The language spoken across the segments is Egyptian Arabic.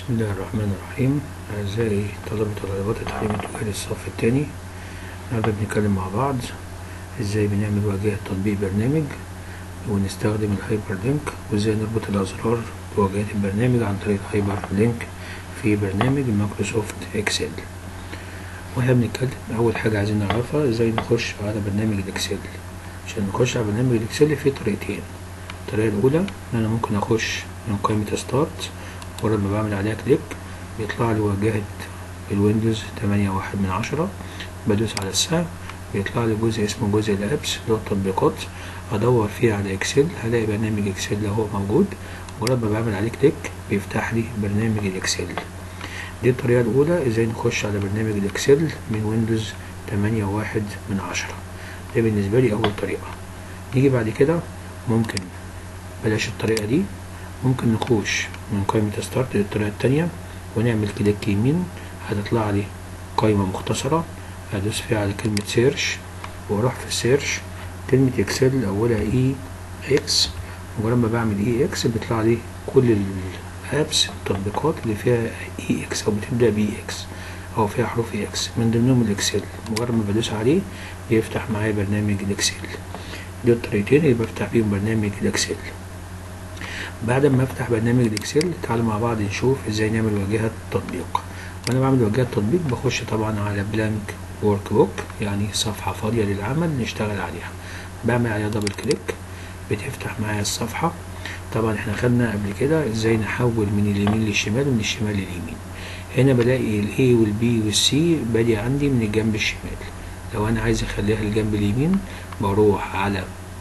بسم الله الرحمن الرحيم أعزائي طلبة وطالبات التعليم التجاري الصف الثاني النهاردة بنتكلم مع بعض ازاي بنعمل واجهة تطبيق برنامج ونستخدم الهايبر لينك وازاي نربط الأزرار بواجهة البرنامج عن طريق الهايبر لينك في برنامج مايكروسوفت اكسل واحنا بنتكلم أول حاجة عايزين نعرفها ازاي نخش على برنامج الاكسل عشان نخش على برنامج الاكسل في طريقتين الطريقة الأولى إن أنا ممكن أخش من قائمة ستارت مجرد ما بعمل عليها كليك بيطلع لي واجهة الويندوز تمانية واحد من عشرة بدوس على السهم بيطلع لي جزء اسمه جزء الابس اللي هو التطبيقات ادور فيه على اكسل هلاقي برنامج اكسل اهو موجود مجرد ما بعمل عليه كليك بيفتح لي برنامج الاكسل دي الطريقة الأولى ازاي نخش على برنامج الاكسل من ويندوز تمانية واحد من عشرة ده بالنسبة لي أول طريقة نيجي بعد كده ممكن بلاش الطريقة دي ممكن نخش من قائمة ستارت للطريقة التانية ونعمل كليك يمين هتطلع لي قائمة مختصرة هدوس فيها على كلمة سيرش واروح في السيرش كلمة اكسل اولها اي اكس مجرد ما بعمل اي اكس بيطلع لي كل الابس التطبيقات اللي فيها اي اكس او بتبدأ باي اكس او فيها حروف اي اكس من ضمنهم الاكسل مجرد ما بدوس عليه بيفتح معايا برنامج الاكسل دي الطريقتين اللي بفتح بيهم برنامج الاكسل بعد ما افتح برنامج الاكسل تعالوا مع بعض نشوف ازاي نعمل واجهة تطبيق وانا بعمل واجهة تطبيق بخش طبعا على بلانك ورك بوك يعني صفحة فاضية للعمل نشتغل عليها بعمل عليها دبل كليك بتفتح معايا الصفحة طبعا احنا خدنا قبل كده ازاي نحول من اليمين للشمال ومن الشمال لليمين هنا بلاقي ال A وال B وال C بادي عندي من الجنب الشمال لو انا عايز اخليها للجنب اليمين بروح على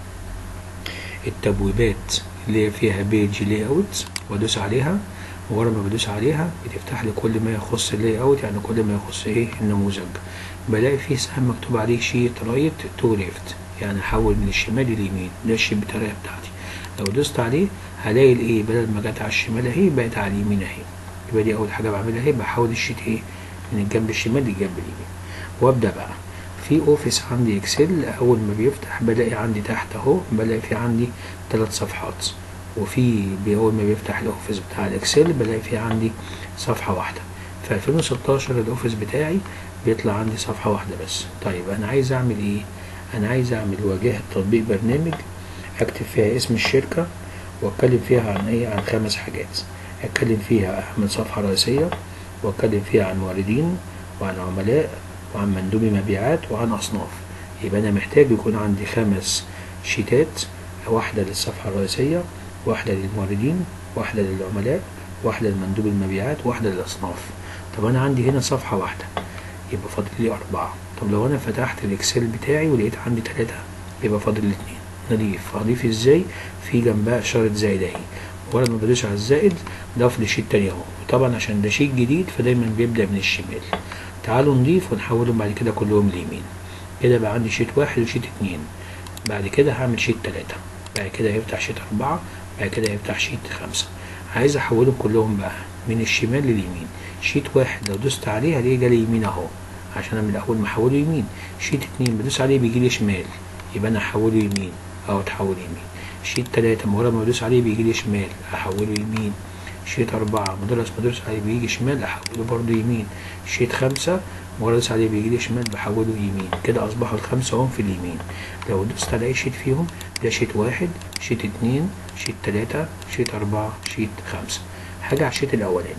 التبويبات اللي هي فيها بيج لاي اوت وادوس عليها مجرد ما بدوس عليها بتفتح لي كل ما يخص اللاي اوت يعني كل ما يخص ايه النموذج بلاقي فيه سهم مكتوب عليه شيت رايت تو ليفت يعني احول من الشمال لليمين ده الشيت الطريقه بتاعتي لو دوست عليه هلاقي الايه بدل ما جت على الشمال اهي بقت على اليمين اهي يبقى دي اول حاجه بعملها اهي بحول الشيت ايه من الجنب الشمال للجنب اليمين وابدا بقى في اوفيس عندي اكسل اول ما بيفتح بلاقي عندي تحت اهو بلاقي في عندي ثلاث صفحات وفي اول ما بيفتح الاوفيس بتاع الاكسل بلاقي في عندي صفحه واحده في 2016 الاوفيس بتاعي بيطلع عندي صفحه واحده بس طيب انا عايز اعمل ايه انا عايز اعمل واجهه تطبيق برنامج اكتب فيها اسم الشركه واتكلم فيها عن ايه عن خمس حاجات اتكلم فيها اعمل صفحه رئيسيه واتكلم فيها عن موردين وعن عملاء وعن مندوبي مبيعات وعن أصناف يبقى أنا محتاج يكون عندي خمس شيتات واحدة للصفحة الرئيسية واحدة للموردين واحدة للعملاء واحدة لمندوب المبيعات واحدة للأصناف طب أنا عندي هنا صفحة واحدة يبقى فاضل لي أربعة طب لو أنا فتحت الإكسل بتاعي ولقيت عندي ثلاثة يبقى فاضل لي اتنين نضيف أضيف إزاي في جنبها إشارة زائد أهي مجرد ما بدوس على الزائد ضاف لي شيت تاني أهو طبعا عشان ده شيت جديد فدايما بيبدأ من الشمال تعالوا نضيف ونحولهم بعد كده كلهم ليمين كده بقى عندي شيت واحد وشيت اتنين بعد كده هعمل شيت تلاتة بعد كده هيفتح شيت أربعة بعد كده هيفتح شيت خمسة عايز أحولهم كلهم بقى من الشمال لليمين شيت واحد لو دوست عليه هلاقيه جالي يمين أهو عشان أنا من الأول محوله يمين شيت اتنين بدوس عليه بيجي لي شمال يبقى أنا أحوله يمين أو أتحول يمين شيت تلاتة مجرد ما بدوس عليه بيجي لي شمال أحوله يمين شيت أربعة مدرس مدرس عليه بيجي شمال أحوله برضه يمين شيت خمسة مدرس عليه بيجي لي شمال بحوله يمين كده أصبحوا الخمسة هم في اليمين لو دوست على أي شيت فيهم ده شيت واحد شيت اتنين شيت تلاتة شيت أربعة شيت خمسة حاجة على الشيت الأولاني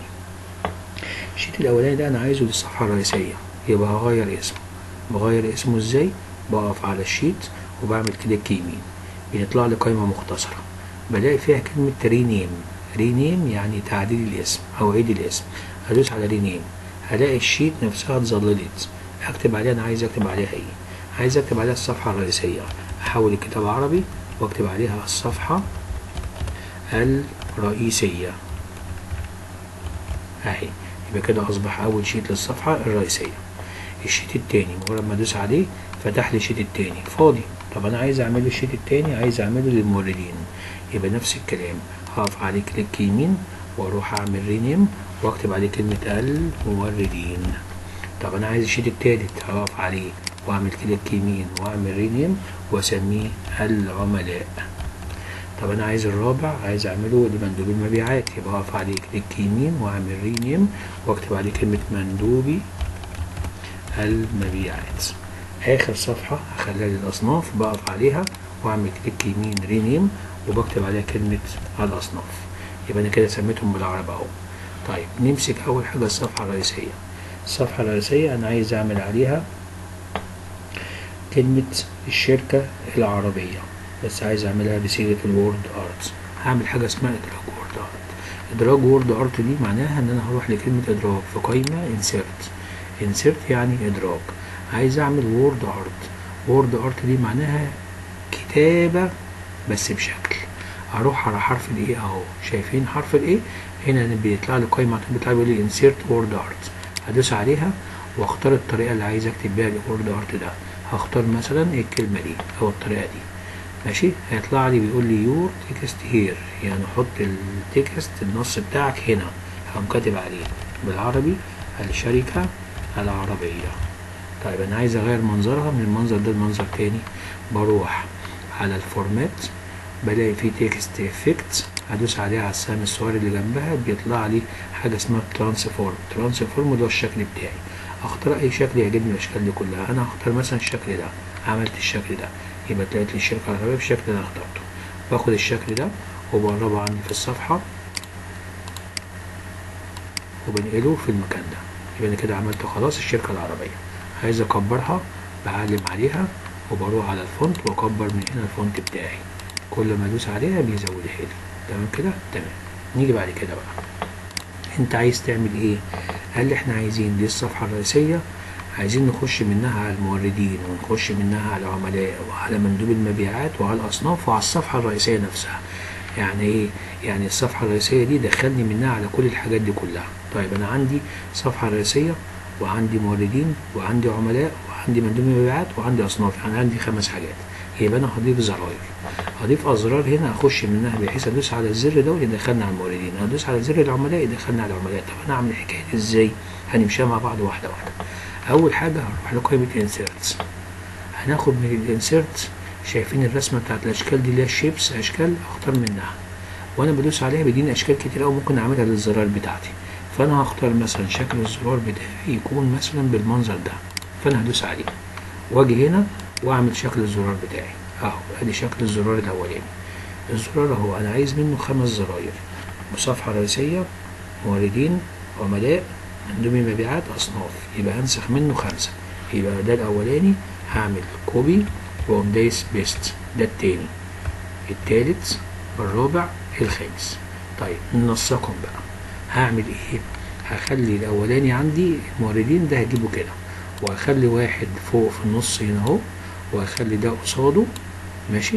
الشيت الأولاني ده أنا عايزه للصفحة الرئيسية يبقى هغير اسمه بغير اسمه ازاي بقف على الشيت وبعمل كليك يمين بيطلع لي قائمة مختصرة بلاقي فيها كلمة رينيم رينيم يعني تعديل الاسم او عيد الاسم هدوس على رينيم هلاقي الشيت نفسها اتظللت اكتب عليها انا عايز اكتب عليها ايه عايز اكتب عليها الصفحة الرئيسية احول الكتاب عربي واكتب عليها الصفحة الرئيسية اهي يبقى كده اصبح اول شيت للصفحة الرئيسية الشيت التاني مجرد ما ادوس عليه فتح لي الشيت التاني فاضي طب انا عايز اعمله الشيت التاني عايز اعمله للموردين يبقى نفس الكلام هقف عليه كليك يمين واروح اعمل رينيم واكتب عليه كلمة الموردين طب انا عايز الشيت التالت هقف عليه واعمل كليك يمين واعمل رينيم واسميه العملاء طب انا عايز الرابع عايز اعمله لمندوب المبيعات يبقى اقف عليه كليك يمين واعمل رينيم واكتب عليه كلمة مندوبي المبيعات اخر صفحة هخليها للاصناف بقف عليها واعمل كليك يمين رينيم وبكتب عليها كلمة الاصناف يبقى انا كده سميتهم بالعربي اهو طيب نمسك اول حاجة الصفحة الرئيسية الصفحة الرئيسية انا عايز اعمل عليها كلمة الشركة العربية بس عايز اعملها بصيغة الوورد ارت هعمل حاجة اسمها ادراج وورد ارت ادراج وورد ارت دي معناها ان انا هروح لكلمة ادراج في قائمة انسيرت انسيرت يعني ادراج عايز اعمل وورد ارت وورد ارت دي معناها كتابة بس بشكل اروح على حرف الايه اهو شايفين حرف الايه هنا بيطلع لي قائمة بيطلع لي بيقول لي انسيرت وورد ارت هدوس عليها واختار الطريقة اللي عايز اكتب بيها الوورد ارت ده هختار مثلا الكلمة دي او الطريقة دي ماشي هيطلع لي بيقول لي يور تكست هير يعني حط التكست النص بتاعك هنا هقوم كاتب عليه بالعربي الشركة العربية طيب انا عايز اغير منظرها من المنظر ده لمنظر تاني بروح على الفورمات بلاقي فيه تكست افكت هدوس عليها على السهم الصغير اللي جنبها بيطلع لي حاجة اسمها ترانسفورم ترانسفورم ده الشكل بتاعي اختار اي شكل يعجبني الاشكال دي كلها انا هختار مثلا الشكل ده عملت الشكل ده يبقى طلعت لي الشركة العربية بالشكل اللي انا اخترته باخد الشكل ده وبقربه عندي في الصفحة وبنقله في المكان ده يبقى انا كده عملت خلاص الشركة العربية عايز اكبرها بعلم عليها وبروح على الفونت واكبر من هنا الفونت بتاعي كل ما ادوس عليها بيزودها لي تمام كده تمام نيجي بعد كده بقى انت عايز تعمل ايه قال لي احنا عايزين دي الصفحة الرئيسية عايزين نخش منها على الموردين ونخش منها على العملاء وعلى مندوب المبيعات وعلى الأصناف وعلى الصفحة الرئيسية نفسها يعني ايه يعني الصفحة الرئيسية دي دخلني منها على كل الحاجات دي كلها طيب أنا عندي صفحة رئيسية وعندي موردين وعندي عملاء وعندي مندوب مبيعات وعندي أصناف يعني عندي خمس حاجات يبقى أنا هضيف زراير هضيف أزرار هنا أخش منها بحيث أدوس على الزر ده يدخلني على الموردين أدوس على زر العملاء يدخلني على العملاء طب أنا أعمل الحكاية دي إزاي؟ هنمشيها مع بعض واحدة واحدة اول حاجه هنروح لقائمه انسيرتس هناخد من الانسيرت شايفين الرسمه بتاعت الاشكال دي اللي هي الشيبس اشكال اختار منها وانا بدوس عليها بيديني اشكال كتير قوي ممكن اعملها للزرار بتاعتي فانا هختار مثلا شكل الزرار بتاعي يكون مثلا بالمنظر ده فانا هدوس عليه واجي هنا واعمل شكل الزرار بتاعي اهو ادي شكل الزرار الاولاني الزرار اهو انا عايز منه خمس زراير بصفحه رئيسيه موردين عملاء مندوبي مبيعات أصناف يبقى هنسخ منه خمسة يبقى ده الأولاني هعمل كوبي وأقوم دايس بيست ده التاني التالت الرابع الخامس طيب ننسقهم بقى هعمل ايه هخلي الأولاني عندي الموردين ده هجيبه كده وهخلي واحد فوق في النص هنا اهو وهخلي ده قصاده ماشي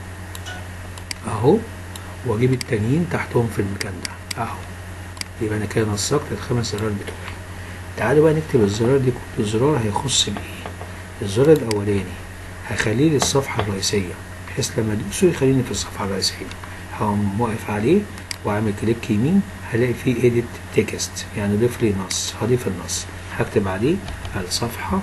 اهو واجيب التانيين تحتهم في المكان ده اهو يبقى انا كده نسقت الخمس زرار بتوعي تعالوا بقى نكتب الزرار دي كل زرار هيخص بايه الزرار الاولاني هخليه للصفحه الرئيسيه بحيث لما ادوسه يخليني في الصفحه الرئيسيه هقوم واقف عليه واعمل كليك يمين هلاقي فيه edit تكست يعني ضيف لي نص هضيف النص هكتب عليه الصفحه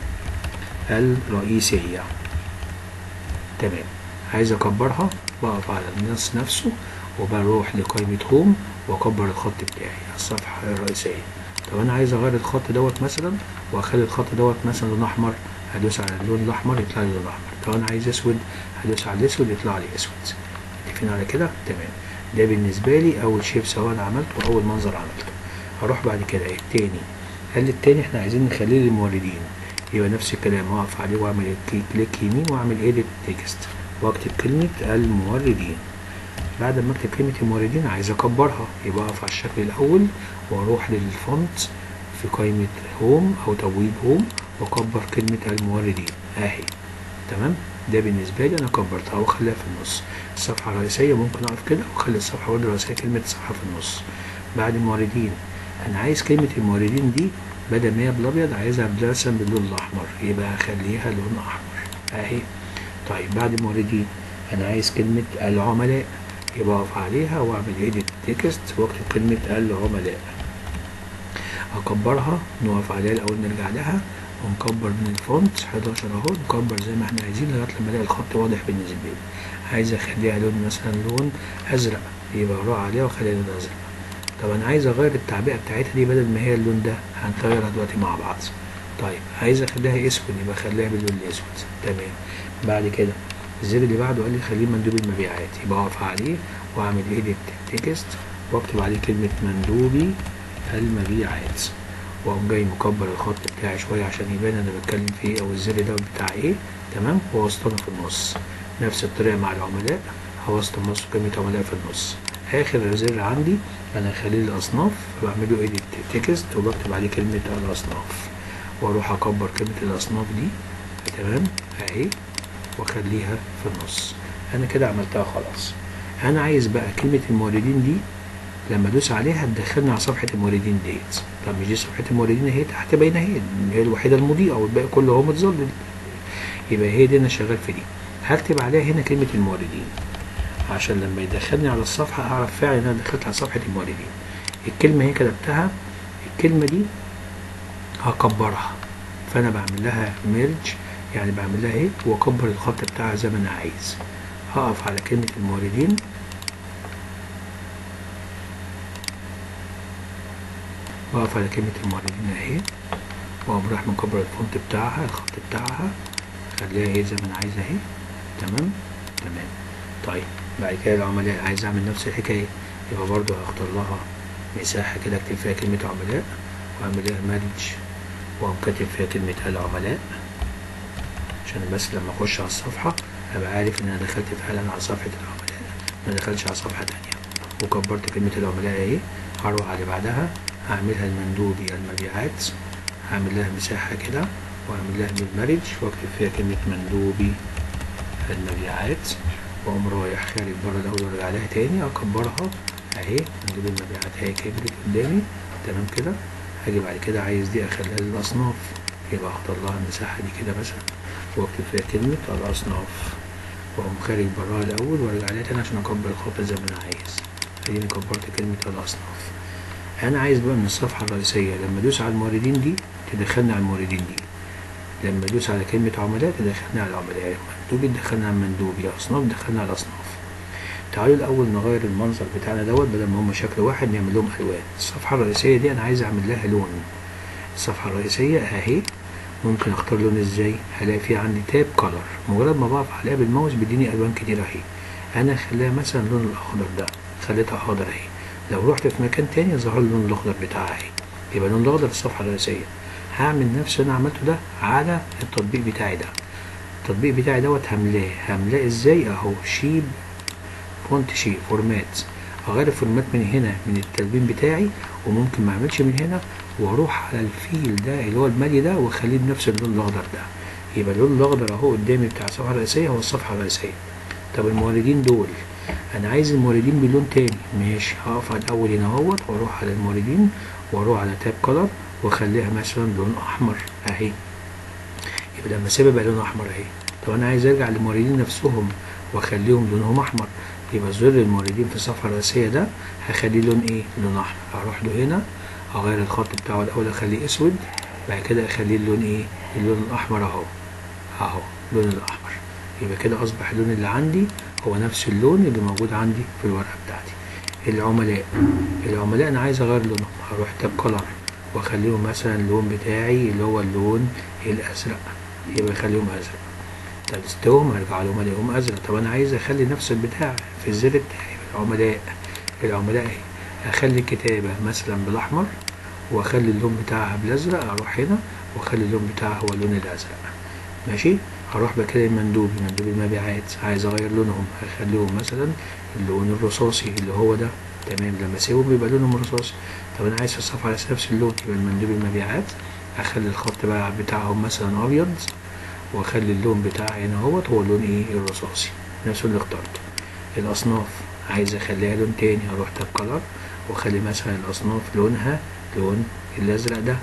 الرئيسيه تمام عايز اكبرها بقف على النص نفسه وبروح لقائمة هوم واكبر الخط بتاعي الصفحة الرئيسية طب انا عايز اغير الخط دوت مثلا واخلي الخط دوت مثلا لون احمر هدوس على اللون الاحمر يطلع لي لون احمر طب انا عايز اسود هدوس على الاسود يطلع لي اسود متفقين على كده تمام ده بالنسبة لي اول شيب سواء انا عملته واول منظر عملته هروح بعد كده التاني قال لي التاني احنا عايزين نخليه للموردين يبقى نفس الكلام اقف عليه واعمل كليك يمين واعمل edit تكست واكتب كلمة الموردين بعد ما اكتب كلمة الموردين عايز اكبرها يبقى اقف على الشكل الاول واروح للفونت في قائمة هوم او تبويب هوم واكبر كلمة الموردين اهي تمام ده بالنسبة لي انا كبرتها واخليها في النص الصفحة الرئيسية ممكن اقف كده واخلي الصفحة برضه الرئيسية كلمة صفحة في النص بعد الموردين انا عايز كلمة الموردين دي بدل ما هي بالابيض عايزها بلسن باللون الاحمر يبقى هخليها لون احمر اهي طيب بعد الموردين انا عايز كلمة العملاء يبقى اقف عليها واعمل edit تكست واكتب كلمة العملاء اكبرها نقف عليها الاول نرجع لها ونكبر من الفونت 11 اهو نكبر زي ما احنا عايزين لغايه لما الاقي الخط واضح بالنسبه لي عايز اخليها لون مثلا لون ازرق يبقى اروح عليها واخليها لون ازرق طب انا عايز اغير التعبئه بتاعتها دي بدل ما هي اللون ده هنغيرها دلوقتي مع بعض طيب عايز اخليها اسود يبقى اخليها باللون الاسود تمام بعد كده الزر اللي بعده قال لي خليه مندوب المبيعات يبقى اقف عليه واعمل ايديت تكست واكتب عليه كلمه مندوبي المبيعات واقوم جاي مكبر الخط بتاعي شويه عشان يبان انا بتكلم في ايه او الزر ده بتاع ايه تمام ووسطنا في النص نفس الطريقه مع العملاء هوسط النص كلمه عملاء في النص اخر زر عندي انا خليه الاصناف فبعمله ايديت تكست وبكتب عليه كلمه الاصناف واروح اكبر كلمه الاصناف دي تمام اهي واخليها في النص انا كده عملتها خلاص انا عايز بقى كلمه الموردين دي لما ادوس عليها تدخلني على صفحه الموردين ديت طب مش دي صفحه الموردين اهي تحت باينه اهي هي الوحيده المضيئه والباقي كله هو متظلل يبقى هي دي انا شغال في دي هكتب عليها هنا كلمه الموردين عشان لما يدخلني على الصفحه اعرف فعلا ان انا دخلت على صفحه الموردين الكلمه هي كتبتها الكلمه دي هكبرها فانا بعمل لها ميرج يعني بعمل لها ايه واكبر الخط بتاعها زي ما انا عايز هقف على كلمه الموردين واقف على كلمة الموردين اهي واقوم رايح مكبر الفونت بتاعها الخط بتاعها خليها ايه زي ما انا عايز اهي تمام تمام طيب بعد كده العملاء عايز اعمل نفس الحكاية يبقى برضو هختار لها مساحة كده اكتب فيها كلمة عملاء واعمل لها مانج واقوم كاتب فيها كلمة العملاء عشان بس لما اخش على الصفحة ابقى عارف ان انا دخلت فعلا على صفحة العملاء ما دخلتش على صفحة تانية وكبرت كلمة العملاء اهي هروح على اللي بعدها هعملها المندوبي المبيعات هعمل لها مساحة كده واعمل لها بالمرج واكتب فيها كلمة مندوبي المبيعات واقوم رايح خارج بره الاول وارجع لها تاني اكبرها اهي مندوبي المبيعات اهي كبرت قدامي تمام كده هاجي بعد كده عايز دي اخليها للاصناف يبقى اختار لها المساحة دي كده مثلا واكتب فيها كلمة الاصناف واقوم خارج براها الاول وارجع لها تاني عشان اكبر الخط زي ما انا عايز اديني كبرت كلمة الاصناف انا عايز بقى من الصفحه الرئيسيه لما ادوس على الموردين دي تدخلني على الموردين دي لما ادوس على كلمه عملاء تدخلني على العملاء مندوبي تدخلني على المندوبي اصناف تدخلني على الاصناف تعالوا الاول نغير المنظر بتاعنا دوت بدل ما هم شكل واحد نعمل لهم الوان الصفحه الرئيسيه دي انا عايز اعمل لها لون الصفحه الرئيسيه اهي ممكن اختار لون ازاي هلاقي في عندي تاب كلر مجرد ما بقف عليها بالماوس بيديني الوان كتير اهي انا خليها مثلا اللون الاخضر ده خليتها اخضر اهي لو رحت في مكان تاني ظهر اللون الاخضر بتاعها اهي يبقى اللون الاخضر الصفحه الرئيسيه هعمل نفس اللي انا عملته ده على التطبيق بتاعي ده التطبيق بتاعي دوت هملاه هملاه ازاي اهو شيب فونت شيب فورمات اغير الفورمات من هنا من التلوين بتاعي وممكن ما اعملش من هنا واروح على الفيل ده اللي هو المالي ده واخليه بنفس اللون الاخضر ده يبقى اللون الاخضر اهو قدامي بتاع الصفحه الرئيسيه هو الصفحه الرئيسيه طب الموردين دول انا عايز الموردين بلون تاني ماشي هقف على الاول هنا اهوت واروح على الموردين واروح على تاب كلر واخليها مثلا لون احمر اهي يبقى لما اسيبها بقى لون احمر اهي طب انا عايز ارجع للموردين نفسهم واخليهم لونهم احمر يبقى زر الموردين في الصفحه الرئيسيه ده هخليه لون ايه لون احمر هروح له هنا اغير الخط بتاعه الاول اخليه اسود بعد كده اخليه اللون ايه اللون الاحمر اهو اهو اللون الاحمر يبقى كده اصبح اللون اللي عندي هو نفس اللون اللي موجود عندي في الورقه بتاعتي العملاء العملاء انا عايز اغير لونهم هروح تاب كلر واخليهم مثلا اللون بتاعي اللي هو اللون الازرق يبقى اخليهم ازرق طب استوهم هرجع لهم الاقيهم ازرق طب انا عايز اخلي نفس البتاع في الزر بتاعي العملاء العملاء اهي اخلي الكتابه مثلا بالاحمر واخلي اللون بتاعها بالازرق اروح هنا واخلي اللون بتاعها هو اللون الازرق ماشي هروح بكلم مندوبي مندوب المبيعات عايز اغير لونهم هخليهم مثلا اللون الرصاصي اللي هو ده تمام لما اسيبهم يبقى لونهم رصاصي طب انا عايز في الصفحه على نفس اللون يبقى المندوب المبيعات اخلي الخط بقى بتاعهم مثلا ابيض واخلي اللون بتاعي هنا اهوت هو اللون ايه الرصاصي نفس اللي اخترته الاصناف عايز اخليها لون تاني اروح تاب كلر واخلي مثلا الاصناف لونها لون الازرق ده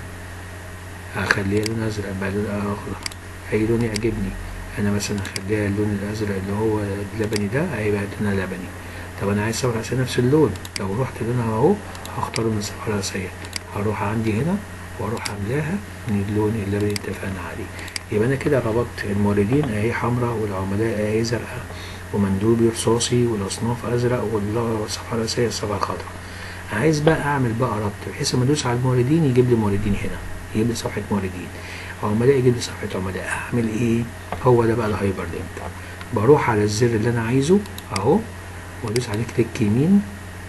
هخليها لون ازرق بقى لون اخضر اي لون يعجبني انا مثلا اخليها اللون الازرق اللي هو اللبني ده هيبقى لونها لبني طب انا عايز صفحه رئيسيه نفس اللون لو رحت لونها اهو هختاره من الصفحه الرئيسيه هروح عندي هنا واروح عاملاها من اللون اللبني اللي اتفقنا عليه يبقى انا كده ربطت الموردين اهي حمراء والعملاء اهي زرقاء ومندوبي رصاصي والاصناف ازرق والصفحه الرئيسيه الصفحه الخضراء عايز بقى اعمل بقى ربط بحيث لما ادوس على الموردين يجيب لي موردين هنا يجيب لي صفحه موردين عملاء يجيب لي صفحه عملاء اعمل ايه هو ده بقى الهايبر لينك بروح على الزر اللي انا عايزه اهو وادوس عليه كليك يمين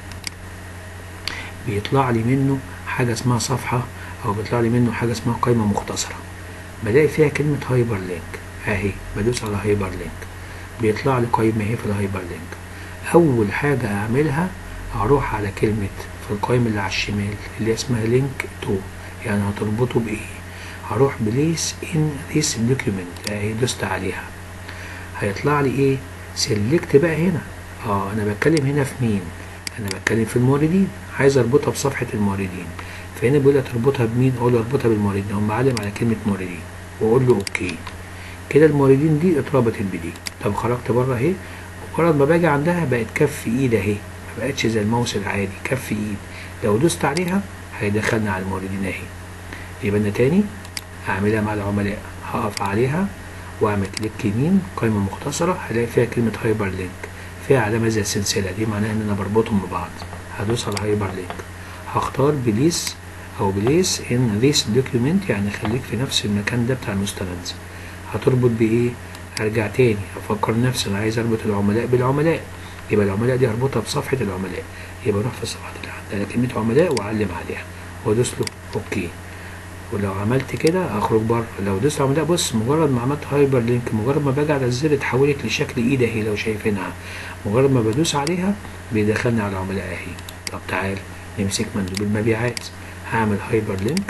بيطلع لي منه حاجه اسمها صفحه او بيطلع لي منه حاجه اسمها قائمه مختصره بلاقي فيها كلمه هايبر لينك اهي بدوس على هايبر لينك بيطلع لي قائمه اهي في الهايبر لينك اول حاجه اعملها هروح على كلمه في القائمه اللي على الشمال اللي اسمها لينك تو يعني هتربطه بايه هروح بليس ان ذيس دوكيومنت اهي دوست عليها هيطلع لي ايه سيلكت بقى هنا اه انا بتكلم هنا في مين انا بتكلم في الموردين عايز اربطها بصفحه الموردين فهنا بيقول لي تربطها بمين اقول له اربطها بالموردين اقوم معلم على كلمه موردين واقول له اوكي كده الموردين دي اتربطت بدي طب خرجت بره اهي مجرد ما باجي عندها بقت كف ايد اهي ما بقتش زي الماوس العادي كف ايد لو دوست عليها هيدخلنا على الموردين اهي يبقى انا تاني هعملها مع العملاء هقف عليها واعمل كليك يمين قائمه مختصره هلاقي فيها كلمه هايبر لينك فيها علامه زي السلسله دي معناها ان انا بربطهم ببعض هدوس على هايبر لينك هختار بليس او بليس ان ذيس دوكيومنت يعني خليك في نفس المكان ده بتاع المستند هتربط بايه هرجع تاني افكر نفسي انا عايز اربط العملاء بالعملاء يبقى العملاء دي هربطها بصفحه العملاء يبقى اروح في الصفحه اللي عندها كلمه عملاء واعلم عليها وادوس له اوكي ولو عملت كده اخرج بره لو دوست عملاء بص مجرد ما عملت هايبر لينك مجرد ما باجي على الزر اتحولت لشكل ايد اهي لو شايفينها مجرد ما بدوس عليها بيدخلني على العملاء اهي طب تعال نمسك مندوب المبيعات هعمل هايبر لينك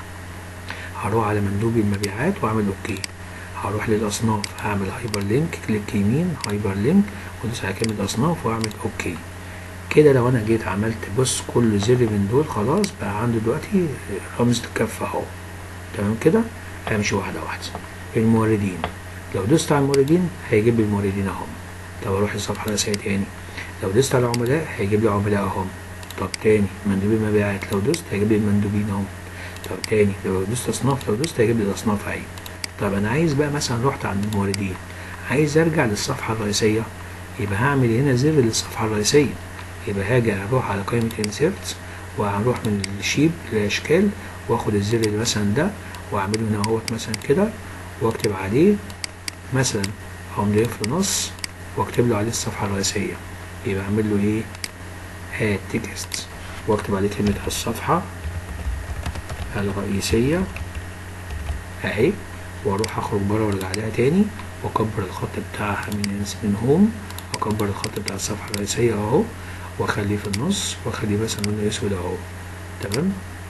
هروح على مندوب المبيعات واعمل اوكي هروح للاصناف هعمل هايبر لينك كليك يمين هايبر لينك وادوس على كلمه اصناف واعمل اوكي كده لو انا جيت عملت بص كل زر من دول خلاص بقى عنده دلوقتي رمز الكف اهو تمام كده همشي واحده واحده الموردين لو دوست على الموردين هيجيب لي الموردين اهم طب اروح للصفحه الرئيسيه تاني لو دوست على العملاء هيجيب لي عملاء اهم طب تاني مندوبين مبيعات لو دوست هيجيب لي المندوبين اهم طب تاني لو دوست اصناف لو دوست هيجيب لي الاصناف اهي طب انا عايز بقى مثلا رحت عند الموردين عايز ارجع للصفحه الرئيسيه يبقى هعمل هنا زر للصفحه الرئيسيه يبقى هاجي اروح على قائمة انسيرت وهروح من الشيب للاشكال واخد الزر اللي مثلا ده واعمله هنا اهوت مثلا كده واكتب عليه مثلا اقوم جاي في النص واكتب له عليه الصفحة الرئيسية يبقى اعمل له ايه هات تكست واكتب عليه كلمة الصفحة الرئيسية اهي واروح اخرج بره وارجع لها تاني واكبر الخط بتاعها من من هوم اكبر الخط بتاع الصفحة الرئيسية اهو واخليه في النص واخليه مثلا لونه اسود اهو تمام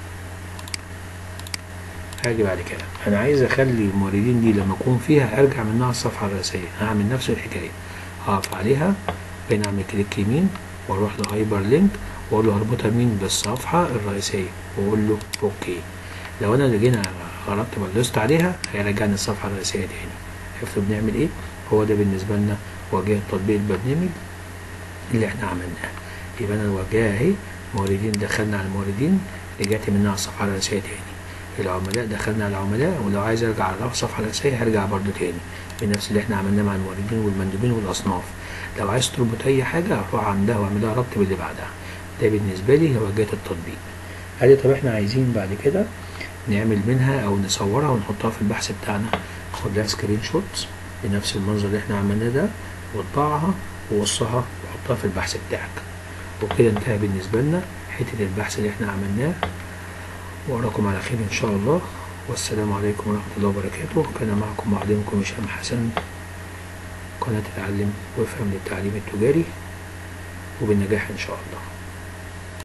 هاجي بعد كده انا عايز اخلي الموردين دي لما اكون فيها ارجع منها الصفحه الرئيسيه هعمل نفس الحكايه هقف عليها بين اعمل كليك يمين واروح لهايبر لينك واقول له هربطها مين بالصفحه الرئيسيه واقول له اوكي لو انا جينا غلطت ما دوست عليها هيرجعني الصفحه الرئيسيه تاني عرفتوا بنعمل ايه هو ده بالنسبه لنا واجهه تطبيق البرنامج اللي احنا عملناه يبقى انا الواجهه اهي موردين دخلنا على الموردين رجعت منها على الصفحه الرئيسيه تاني العملاء دخلنا على العملاء ولو عايز ارجع على الصفحه الرئيسيه هرجع برضو تاني بنفس اللي احنا عملناه مع الموردين والمندوبين والاصناف لو عايز تربط اي حاجه هروح عندها واعملها ربط باللي بعدها ده بالنسبه لي هو واجهه التطبيق قال طب احنا عايزين بعد كده نعمل منها او نصورها ونحطها في البحث بتاعنا خد لها سكرين شوت بنفس المنظر اللي احنا عملناه ده واطبعها ووصها وحطها في البحث بتاعك وكده انتهى بالنسبه لنا حته البحث اللي احنا عملناه وأراكم على خير إن شاء الله والسلام عليكم ورحمة الله وبركاته كان معكم معلمكم هشام حسن قناة العلم وافهم للتعليم التجاري وبالنجاح إن شاء الله